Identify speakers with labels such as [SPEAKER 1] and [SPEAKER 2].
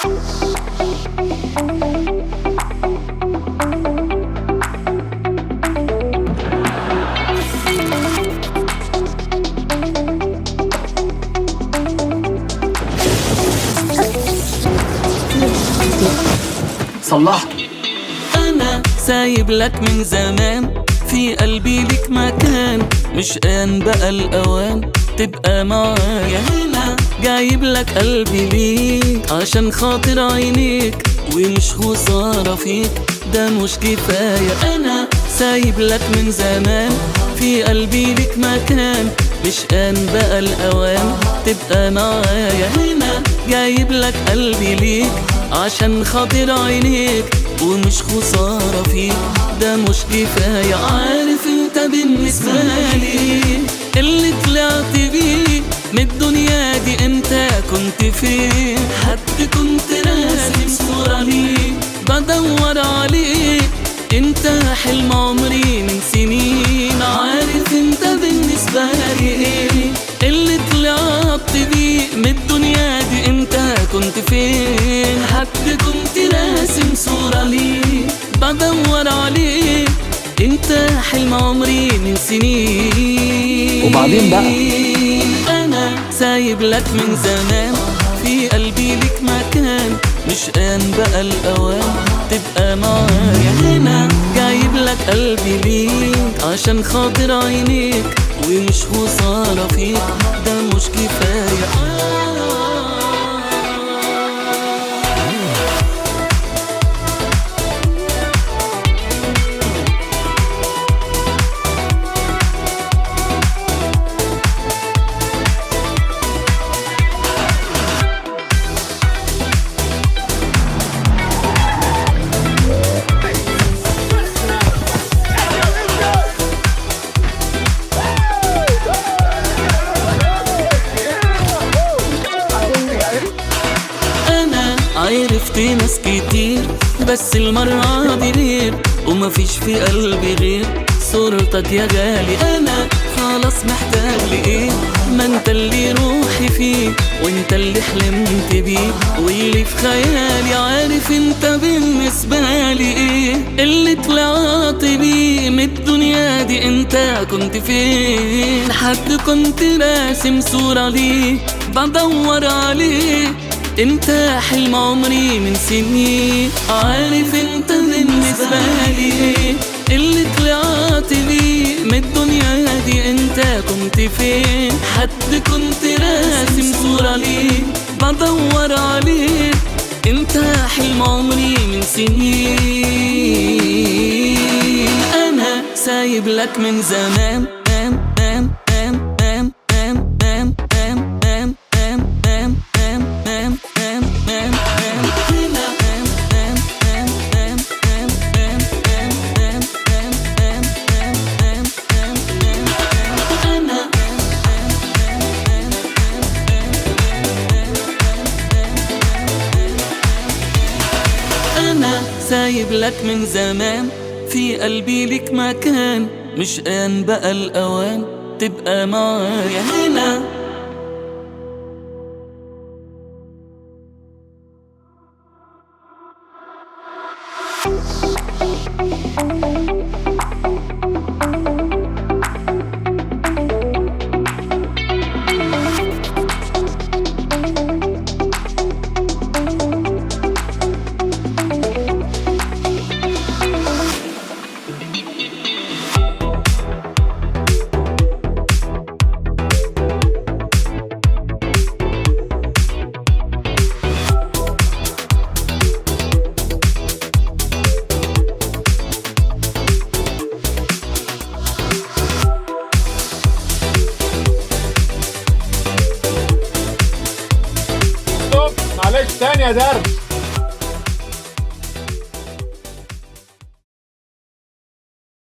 [SPEAKER 1] صلحت
[SPEAKER 2] انا سايب لك من زمان في قلبي لك مكان مش آن بقى الأوان تبقى معايا هنا جايب لك قلبي ليك عشان خاطر عينيك ومش خسارة فيك ده مش كفاية أنا سايب لك من زمان في قلبي لك مكان مش آن بقى الأوان تبقى معايا هنا جايب لك قلبي ليك عشان خاطر عينيك ومش خسارة فيك ده مش كفاية عارف انت بالنسبة لي اللي طلعت بيه من الدنيا دي انت كنت فين حد كنت راسم صورة ليه بدور عليه انت حلم عمري من سنين عارف انت بالنسبة لي ايه اللي طلعت بيه من الدنيا دي انت كنت فين حد كنت راسم صورة ليه بدور عليه انت حلم عمري من سنين
[SPEAKER 1] وبعدين بقى؟
[SPEAKER 2] انا سايب لك من زمان في قلبي لك مكان مش آن بقى الأوان تبقى معايا هنا جايب لك قلبي ليك عشان خاطر عينيك ومش خسارة فيك ده مش كفاية انا عرفت ناس كتير بس المرة دي غير ومفيش في قلبي غير صورتك يا غالي انا خلاص محتاج لايه ما انت اللي روحي فيه وانت اللي حلمت بيه واللي في خيالي عارف انت بالنسبة لي ايه اللي طلعت بيه من الدنيا دي انت كنت فين حد كنت راسم صورة ليه بدور عليه انت حلم عمري من سنين عارف انت بالنسبة لي ايه اللي طلعت بيه من الدنيا دي انت كنت فين حد كنت راسم صورة ليه بدور عليه انت حلم عمري من سنين انا سايب لك من زمان ام ام ام ام ام ام ام ام ام ام ام ام ام ام ام هنا ام ام ام ام ام ام ام ام ام ام ام ام ام انا انا سايب لك من زمان في قلبي لك مكان مش آن بقى الأوان تبقى معايا هنا
[SPEAKER 3] ستوب معلش تاني يا درب